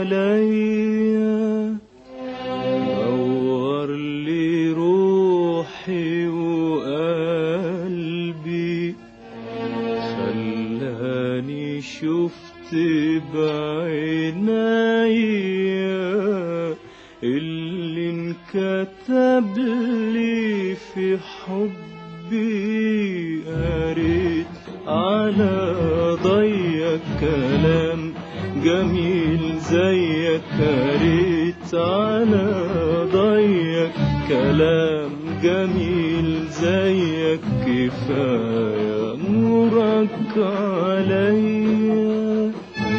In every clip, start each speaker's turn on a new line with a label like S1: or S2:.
S1: عليا نور لي روحي وقلبي خلاني شفت بعينيا اللي انكتب لي في حبي قريت على ضيق كلام جميل زيك قريت على ضيق كلام جميل زيك كفاية نورك عليا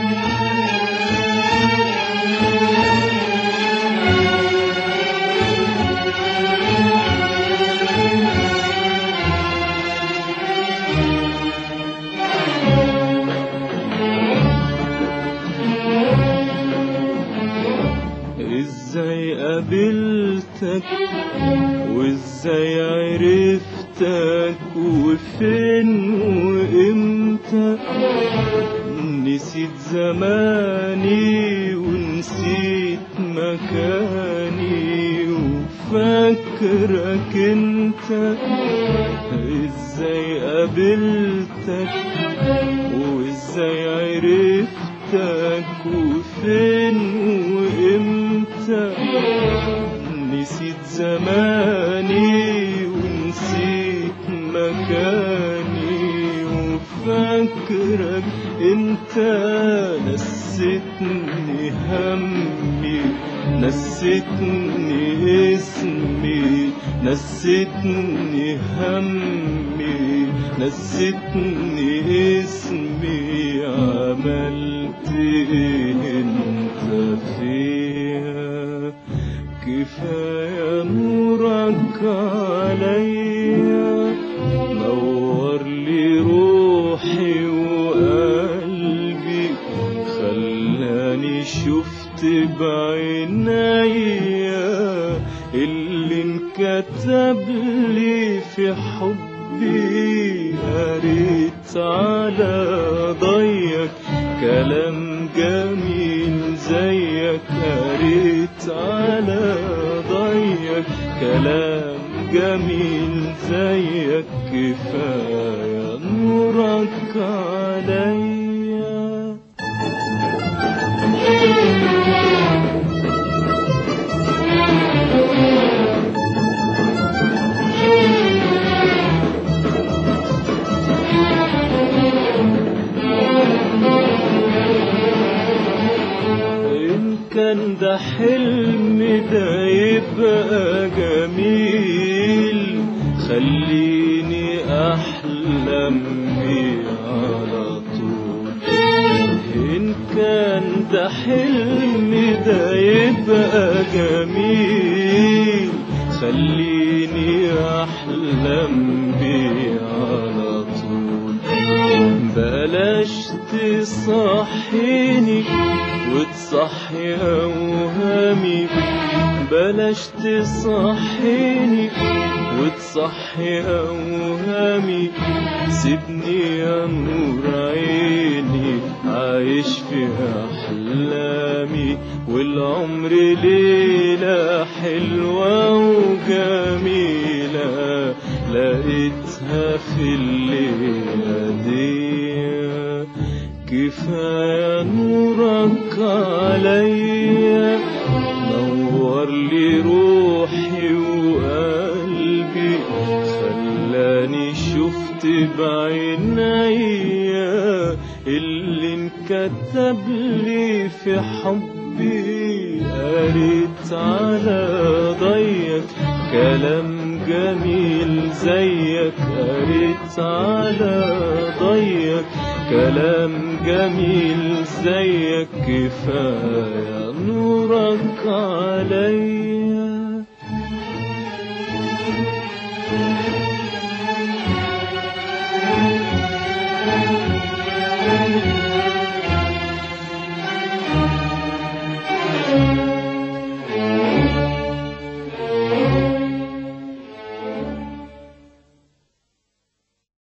S1: ازاي قابلتك وازاي عرفتك وفين وامتى نسيت زماني ونسيت مكاني وفاكرك انت ازاي قابلتك وازاي عرفتك وفين وامتى نسيت زماني ونسيت مكاني وفاكرك انت نسيتني همي نسيتني اسمي نسيتني همي نسيتني اسمي عملت ايه انت فيها كفاية نورك عليا نور لي روحي وقلبي خلاني شفت بعينيا اللي انكتب لي في حبي قريت على ضيق كلام جميل زيك قريت على ضيق كلام جميل زيك كفاية نورك عليا إن كان ده حلم ده يبقى جميل خليني أحلم بيه على طول إن كان ده حلم ده يبقى جميل خليني أحلم بيه على طول بلاش تصحيني وتصحي أوهامي بلاش تصحيني وتصحي أوهامي سيبني يا نور عيني عايش في أحلامي والعمر ليلة حلوة وجميلة لقيتها في الليلة دي كفاية نورك عليا نور لي روحي وقلبي خلاني شفت بعينيا اللي انكتب لي في حبي قريت على ضيق كلام جميل زيك قريت على ضيق كلام جميل زيك كفاية نورك عليا